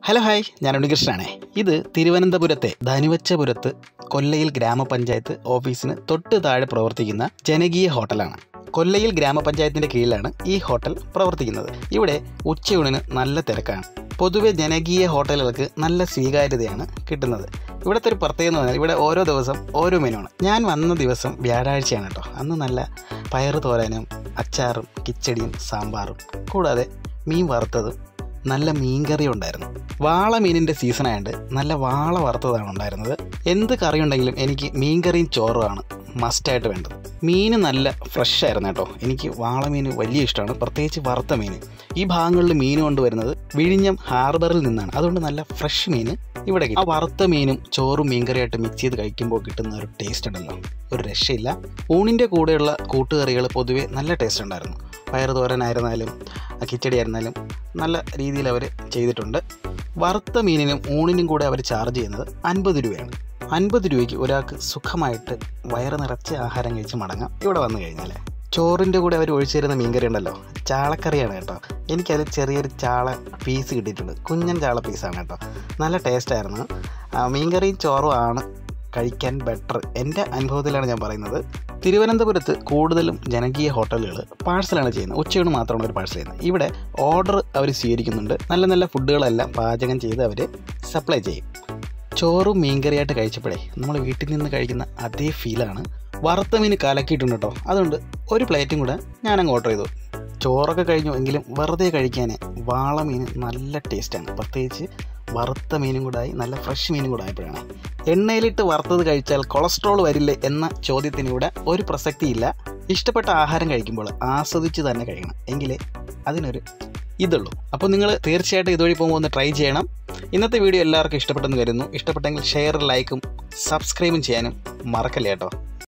hello hi ഞാൻ ഉണ്ണികൃഷ്ണനാണേ ഇത് തിരുവനന്തപുരത്തെ ധനുവച്ചപുരത്ത് കൊല്ലയിൽ ഗ്രാമപഞ്ചായത്ത് ഓഫീസിന് തൊട്ട് താഴെ പ്രവർത്തിക്കുന്ന ജനകീയ ഹോട്ടലാണ് കൊല്ലയിൽ ഗ്രാമപഞ്ചായത്തിൻ്റെ കീഴിലാണ് ഈ ഹോട്ടൽ പ്രവർത്തിക്കുന്നത് ഇവിടെ ഉച്ചയൂണിന് നല്ല തിരക്കാണ് പൊതുവെ ജനകീയ ഹോട്ടലുകൾക്ക് നല്ല സ്വീകാര്യതയാണ് കിട്ടുന്നത് ഇവിടുത്തെ ഒരു പ്രത്യേകത എന്ന് പറഞ്ഞാൽ ഇവിടെ ഓരോ ദിവസം ഓരോ മെനുവാണ് ഞാൻ വന്ന ദിവസം വ്യാഴാഴ്ചയാണ് കേട്ടോ അന്ന് നല്ല പയറ് തോരനും അച്ചാറും കിച്ചടിയും സാമ്പാറും കൂടാതെ മീൻ വറുത്തതും നല്ല മീൻകറി ഉണ്ടായിരുന്നു വാള മീനിൻ്റെ സീസൺ ആയതുകൊണ്ട് നല്ല വാള വറുത്തതാണ് ഉണ്ടായിരുന്നത് എന്ത് കറി ഉണ്ടെങ്കിലും എനിക്ക് മീൻകറിയും ചോറുമാണ് മസ്റ്റായിട്ട് വേണ്ടത് മീൻ നല്ല ഫ്രഷ് ആയിരുന്നു കേട്ടോ എനിക്ക് വാള മീൻ വലിയ ഇഷ്ടമാണ് പ്രത്യേകിച്ച് വറുത്ത മീൻ ഈ ഭാഗങ്ങളിൽ മീൻ കൊണ്ടുവരുന്നത് വിഴിഞ്ഞം ഹാർബറിൽ നിന്നാണ് അതുകൊണ്ട് നല്ല ഫ്രഷ് മീൻ ഇവിടെ കിട്ടും ആ വറുത്ത മീനും ചോറും മീൻകറിയായിട്ട് മിക്സ് ചെയ്ത് കഴിക്കുമ്പോൾ കിട്ടുന്ന ഒരു ടേസ്റ്റ് ഉണ്ടല്ലോ ഒരു രക്ഷയില്ല ഊണിൻ്റെ കൂടെയുള്ള കൂട്ടുകറികൾ പൊതുവെ നല്ല ടേസ്റ്റ് ഉണ്ടായിരുന്നു പയർ തോരനായിരുന്നാലും കിച്ചടി ആയിരുന്നാലും നല്ല രീതിയിൽ അവർ ചെയ്തിട്ടുണ്ട് വറുത്ത മീനിനും ഊണിനും കൂടെ അവർ ചാർജ് ചെയ്യുന്നത് അൻപത് രൂപയാണ് അൻപത് രൂപയ്ക്ക് ഒരാൾക്ക് സുഖമായിട്ട് വയറ് നിറച്ച് ആഹാരം കഴിച്ച് മടങ്ങാം ഇവിടെ വന്നു കഴിഞ്ഞാൽ ചോറിൻ്റെ കൂടെ അവർ ഒഴിച്ചു തരുന്ന മീൻകറി ഉണ്ടല്ലോ ചാളക്കറിയാണ് കേട്ടോ എനിക്കത് ചെറിയൊരു ചാള പീസ് കിട്ടിയിട്ടുണ്ട് കുഞ്ഞൻ ചാള പീസാണ് കേട്ടോ നല്ല ടേസ്റ്റായിരുന്നു മീൻകറിയും ചോറും ആണ് കഴിക്കാൻ ബെറ്റർ എൻ്റെ അനുഭവത്തിലാണ് ഞാൻ പറയുന്നത് തിരുവനന്തപുരത്ത് കൂടുതലും ജനകീയ ഹോട്ടലുകൾ പാഴ്സലാണ് ചെയ്യുന്നത് ഉച്ചയൂണ് മാത്രമാണ് അവർ പാഴ്സൽ ചെയ്യുന്നത് ഇവിടെ ഓർഡർ അവർ സ്വീകരിക്കുന്നുണ്ട് നല്ല നല്ല ഫുഡുകളെല്ലാം പാചകം ചെയ്ത് അവർ സപ്ലൈ ചെയ്യും ചോറും മീൻകറിയായിട്ട് കഴിച്ചപ്പോഴേ നമ്മൾ വീട്ടിൽ നിന്ന് കഴിക്കുന്ന അതേ ഫീലാണ് വറുത്ത മീൻ കലക്കിയിട്ടുണ്ട് കേട്ടോ അതുകൊണ്ട് ഒരു പ്ലേറ്റും കൂടെ ഞാനങ്ങ് ഓർഡർ ചെയ്തു ചോറൊക്കെ കഴിഞ്ഞു എങ്കിലും വെറുതെ കഴിക്കാൻ വാള മീൻ നല്ല ടേസ്റ്റാണ് പ്രത്യേകിച്ച് വറുത്ത മീനും കൂടായി നല്ല ഫ്രഷ് മീനും കൂടെ ആയപ്പോഴാണ് എണ്ണയിലിട്ട് വറുത്തത് കഴിച്ചാൽ കൊളസ്ട്രോൾ വരില്ലേ എന്ന ചോദ്യത്തിന് ഇവിടെ ഒരു പ്രസക്തിയില്ല ഇഷ്ടപ്പെട്ട ആഹാരം കഴിക്കുമ്പോൾ ആസ്വദിച്ച് തന്നെ കഴിക്കണം എങ്കിലേ അതിനൊരു ഇതുള്ളൂ അപ്പോൾ നിങ്ങൾ തീർച്ചയായിട്ടും ഇതുവഴി പോകുമ്പോൾ ഒന്ന് ട്രൈ ചെയ്യണം ഇന്നത്തെ വീഡിയോ എല്ലാവർക്കും ഇഷ്ടപ്പെട്ടെന്ന് കരുതുന്നു ഇഷ്ടപ്പെട്ടെങ്കിൽ ഷെയർ ലൈക്കും സബ്സ്ക്രൈബും ചെയ്യാനും മറക്കല്ലേ കേട്ടോ